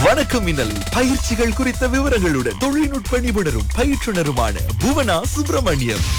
வணக்கம் மின்னல் பயிற்சிகள் குறித்த விவரங்களுடன் தொழில்நுட்ப நிபுணரும் பயிற்றுனருமான புவனா சுப்பிரமணியம்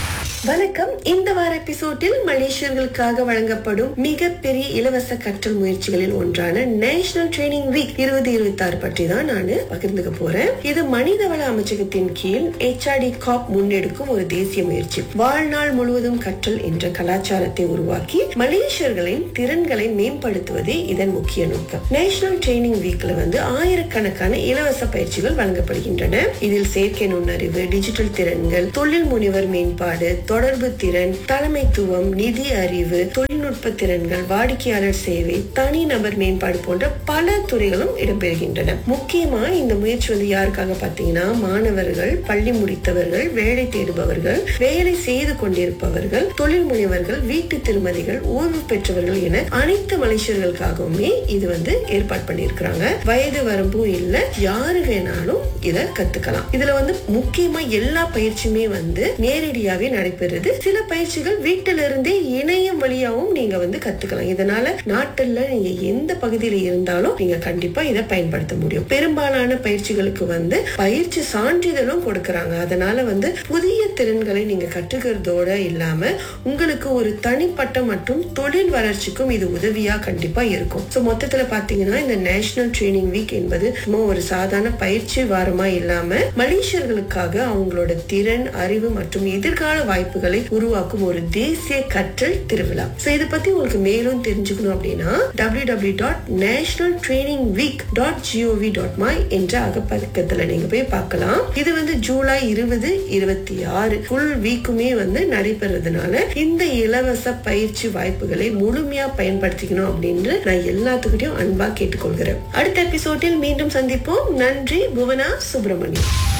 வணக்கம் இந்த வார எபிசோடில் மலேசியர்களுக்காக வழங்கப்படும் மிகப்பெரிய இலவச கற்றல் முயற்சிகளில் ஒன்றான நேஷனல் ட்ரைனிங் வீக் இருபது இருபத்தி ஆறு பற்றி தான் நான் பகிர்ந்துக்க போறேன் இது மனிதவள அமைச்சகத்தின் கீழ் HRD காப் முன்னெடுக்கும் ஒரு தேசிய முயற்சி வாழ்நாள் முழுவதும் கற்றல் என்ற கலாச்சாரத்தை உருவாக்கி மலேசியர்களின் திறன்களை மேம்படுத்துவதே இதன் முக்கிய நோக்கம் நேஷனல் ட்ரைனிங் வீக்ல வந்து ஆயிரக்கணக்கான இலவச பயிற்சிகள் வழங்கப்படுகின்றன இதில் செயற்கை நுண்ணறிவு டிஜிட்டல் திறன்கள் தொழில் முனைவர் மேம்பாடு தொடர்பு திறன் தலைமைத்துவம் நிதி அறிவு தொழில்நுட்ப திறன்கள் வாடிக்கையாளர் சேவை தனிநபர் மேம்பாடு போன்ற பல துறைகளும் இடம்பெறுகின்றன முக்கியமா இந்த முயற்சி வந்து யாருக்காக பாத்தீங்கன்னா மாணவர்கள் பள்ளி முடித்தவர்கள் வேலை தேடுபவர்கள் வேலை செய்து கொண்டிருப்பவர்கள் தொழில் முனைவர்கள் வீட்டு திருமதிகள் ஓய்வு பெற்றவர்கள் என அனைத்து மலேசியர்களுக்காகவுமே இது வந்து ஏற்பாடு பண்ணியிருக்கிறாங்க வயது வரம்பும் இல்ல யாரு வேணாலும் இத கத்துக்கலாம் இதுல வந்து முக்கியமா எல்லா பயிற்சியுமே வந்து நேரடியாவே நடைபெறுது சில பயிற்சிகள் வீட்டில இருந்தே இணையம் வழியாவும் நீங்க வந்து கத்துக்கலாம் இதனால நாட்டுல நீங்க எந்த பகுதியில இருந்தாலும் நீங்க கண்டிப்பா இதை பயன்படுத்த முடியும் பெரும்பாலான பயிற்சிகளுக்கு வந்து பயிற்சி சான்றிதழும் கொடுக்கறாங்க அதனால வந்து புதிய திறன்களை நீங்க கற்றுக்கிறதோட இல்லாம உங்களுக்கு ஒரு தனிப்பட்ட மற்றும் தொழில் வளர்ச்சிக்கும் இது உதவியா கண்டிப்பா இருக்கும் சோ மொத்தத்துல பாத்தீங்கன்னா இந்த நேஷனல் ட்ரைனிங் வீக் என்பது சும்மா ஒரு சாதாரண பயிற்சி வாரமா இல்லாம மலேசியர்களுக்காக அவங்களோட திறன் அறிவு மற்றும் எதிர்கால வாய்ப்புகளை உருவாக்கும் ஒரு தேசிய கற்றல் திருவிழா சோ இதை பத்தி உங்களுக்கு மேலும் தெரிஞ்சுக்கணும் அப்படின்னா W W dot national training week dot GOV dot my என்ற அகப்பக்கத்துல நீங்க போய் பார்க்கலாம் இது வந்து ஜூலை இருபது இருபத்தி ஆறு ஃபுல் வீக்குமே வந்து நடைபெறதுனால இந்த இலவச பயிற்சி வாய்ப்புகளை முழுமையா பயன்படுத்திக்கணும் அப்படின்னு நான் எல்லாத்துக்கிட்டையும் அன்பா கேட்டுக்கொள்கிறேன் அடுத்த எபிசோடில் மீண்டும் சந்திப்போம் நன்றி புவனா சுப்பிரமணியம்